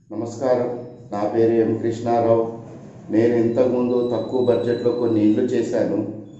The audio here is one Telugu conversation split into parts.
నమస్కారం నా పేరు ఎం కృష్ణారావు నేను ఇంతకుముందు తక్కువ బడ్జెట్లో కొన్ని ఇల్లు చేశాను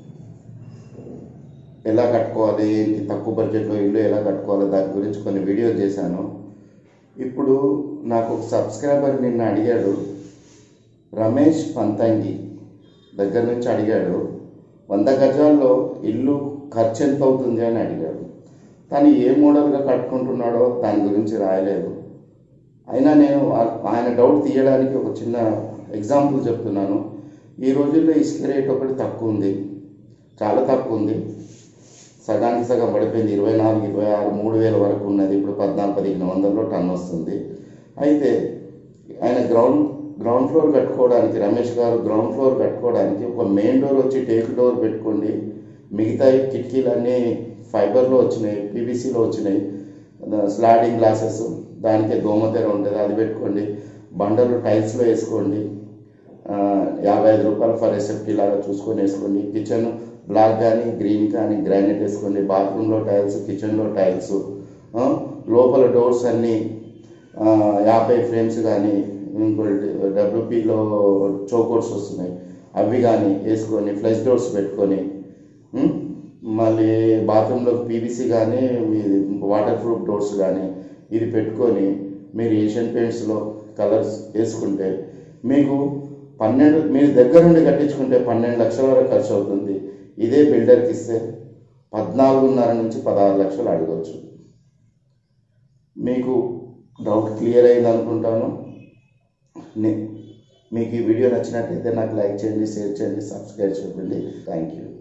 ఎలా కట్టుకోవాలి ఏంటి తక్కువ బడ్జెట్లో ఇల్లు ఎలా కట్టుకోవాలి దాని గురించి కొన్ని వీడియో చేశాను ఇప్పుడు నాకు ఒక సబ్స్క్రైబర్ నిన్న అడిగాడు రమేష్ పంతంగి దగ్గర నుంచి అడిగాడు వంద గజాల్లో ఇల్లు ఖర్చు ఎంత అవుతుంది అని అడిగాడు తను ఏ మోడల్గా కట్టుకుంటున్నాడో దాని గురించి రాయలేదు అయినా నేను ఆ- ఆయన డౌట్ తీయడానికి ఒక చిన్న ఎగ్జాంపుల్ చెప్తున్నాను ఈ రోజుల్లో ఇసుక రేట్ ఒకటి తక్కువ ఉంది చాలా తక్కువ ఉంది సగానికి సగం పడిపోయింది ఇరవై నాలుగు ఇరవై ఆరు మూడు వేల వరకు ఉన్నది ఇప్పుడు పద్నాలుగు పదిహేను వందల్లో టన్ వస్తుంది అయితే ఆయన గ్రౌండ్ గ్రౌండ్ ఫ్లోర్ కట్టుకోవడానికి రమేష్ గారు గ్రౌండ్ ఫ్లోర్ కట్టుకోవడానికి ఒక మెయిన్ డోర్ వచ్చి టేక్ డోర్ పెట్టుకోండి మిగతా కిటికీలన్నీ ఫైబర్లో వచ్చినాయి పీవీసీలో వచ్చినాయి స్లాడింగ్ గ్లాసెస్ దానికే దోమతెర ఉంటుంది అది పెట్టుకోండి బండలు టైల్స్లో వేసుకోండి ఆ, యాభై ఐదు రూపాయలు ఫర్ ఎసెప్టీ లాగా చూసుకొని వేసుకోండి కిచెన్ బ్లాక్ కానీ గ్రీన్ కానీ గ్రానైట్ వేసుకోండి బాత్రూంలో టైల్స్ కిచెన్లో టైల్స్ ఆ, లోపల డోర్స్ అన్నీ ఆ, యాభై ఫ్రేమ్స్ కానీ ఇంకోటి డబ్ల్యూపీలో చోకోట్స్ వస్తున్నాయి అవి కానీ వేసుకొని ఫ్లెష్ డోర్స్ పెట్టుకొని ఉం? మళ్ళీ బాత్రూంలో పీవీసీ కానీ మీ వాటర్ ప్రూఫ్ డోర్స్ కానీ ఇది పెట్టుకొని మీరు ఏషియన్ పెయింట్స్లో కలర్స్ వేసుకుంటే మీకు పన్నెండు మీరు దగ్గర నుండి కట్టించుకుంటే పన్నెండు లక్షల వరకు ఖర్చు అవుతుంది ఇదే బిల్డర్కి ఇస్తే పద్నాలుగున్నర నుంచి పదహారు లక్షలు అడగవచ్చు మీకు డౌట్ క్లియర్ అయింది అనుకుంటాను నే- మీకు ఈ వీడియో నచ్చినట్లయితే నాకు లైక్ చేయండి షేర్ చేయండి సబ్స్క్రైబ్ చేయండి థ్యాంక్ యూ